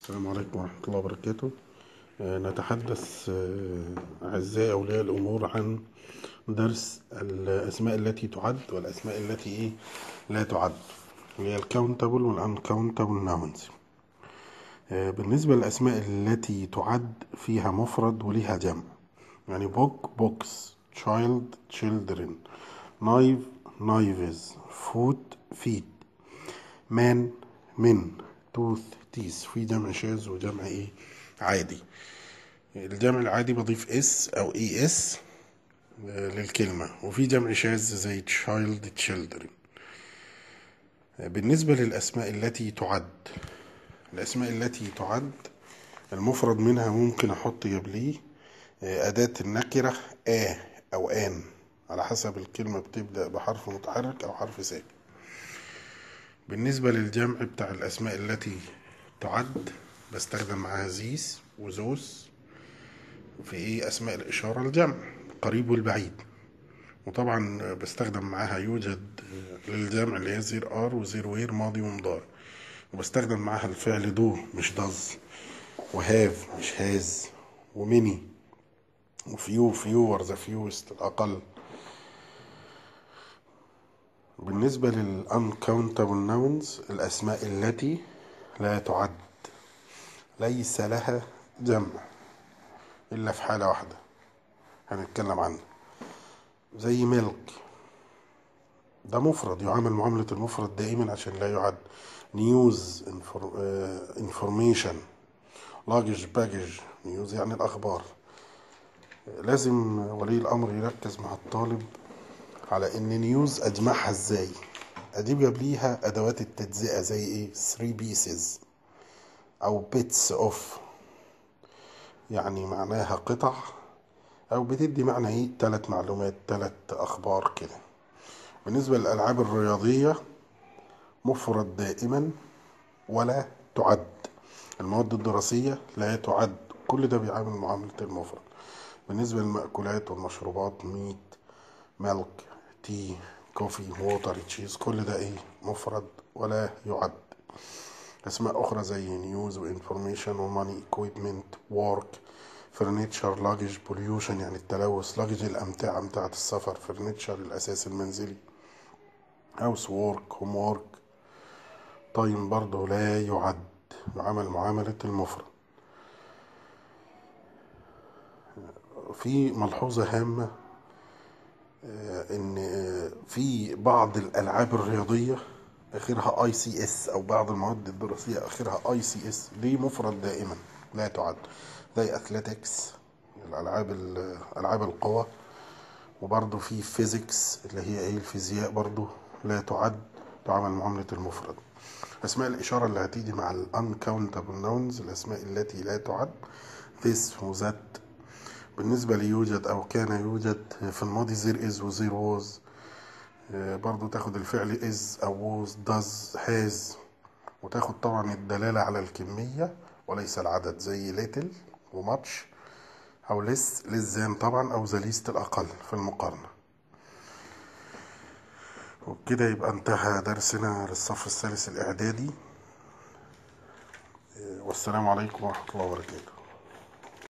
السلام عليكم ورحمة الله وبركاته آه، نتحدث آه، أعزائي أولياء الأمور عن درس الأسماء التي تعد والأسماء التي إيه لا تعد هي الكاونتابل والأنكاونتابل ناونز بالنسبة للأسماء التي تعد فيها مفرد وليها جمع يعني بوك بوكس child children knife knives foot feet man من توث تيس في جمع شاذ وجمع ايه عادي الجمع العادي بضيف اس او اي اس للكلمة وفي جمع شاذ زي child children بالنسبة للأسماء التي تعد الأسماء التي تعد المفرد منها ممكن أحط قبليه أداة النكرة آ أو آن على حسب الكلمة بتبدأ بحرف متحرك أو حرف ساكن بالنسبة للجمع بتاع الأسماء التي تعد بستخدم معاها زيس وزوس في إيه أسماء الإشارة الجمع قريب والبعيد وطبعا بستخدم معاها يوجد للجمع اللي هي زير ار وزير وير ماضي ومضارع وبستخدم معاها الفعل دو مش دز وهاف مش هاز وميني وفيو فيورز فيوست الأقل بالنسبة للأنكاونتابل ناونز الأسماء التي لا تعد ليس لها جمع إلا في حالة واحدة هنتكلم عنها زي ميلك ده مفرد يعامل معاملة المفرد دائما عشان لا يعد نيوز انفورميشن لاجج باجج نيوز يعني الأخبار لازم ولي الأمر يركز مع الطالب على ان نيوز اجمعها ازاي اجيب قبليها ادوات التجزئه زي ايه 3 بيسز او بيتس اوف يعني معناها قطع او بتدي معنى ايه ثلاث معلومات ثلاث اخبار كده بالنسبه للالعاب الرياضيه مفرد دائما ولا تعد المواد الدراسيه لا تعد كل ده بيعامل معامله المفرد بالنسبه للمأكولات والمشروبات ميت ميلك تي كوفي ووتر تشيز كل ده ايه مفرد ولا يعد اسماء اخرى زي نيوز وانفورميشن وماني اكويبمنت وورك فرنتشر لاجج بوليوشن يعني التلوث لاجج الامتعه امتعه السفر فرنتشر الاساس المنزلي هاوس وورك هوم وورك تايم برضه لا يعد يعامل معاملة المفرد في ملحوظة هامة ان في بعض الالعاب الرياضيه اخرها اي سي اس او بعض المواد الدراسيه اخرها اي سي اس دي مفرد دائما لا تعد زي اثليتكس الالعاب العاب القوى وبرضه في فيزيكس اللي هي ايه الفيزياء برضه لا تعد تعامل معامله المفرد اسماء الاشاره اللي هتيجي مع الانكاونتابل ناونز الاسماء التي لا تعد this وذات بالنسبة ليوجد أو كان يوجد في الماضي زير إز وزير ووز برضو تاخد الفعل إز أو ووز داز هاز وتاخد طبعا الدلالة على الكمية وليس العدد زي ليتل وماتش أو لس لزان طبعا أو زليست الأقل في المقارنة وبكده يبقى انتهى درسنا للصف الثالث الإعدادي والسلام عليكم ورحمة الله وبركاته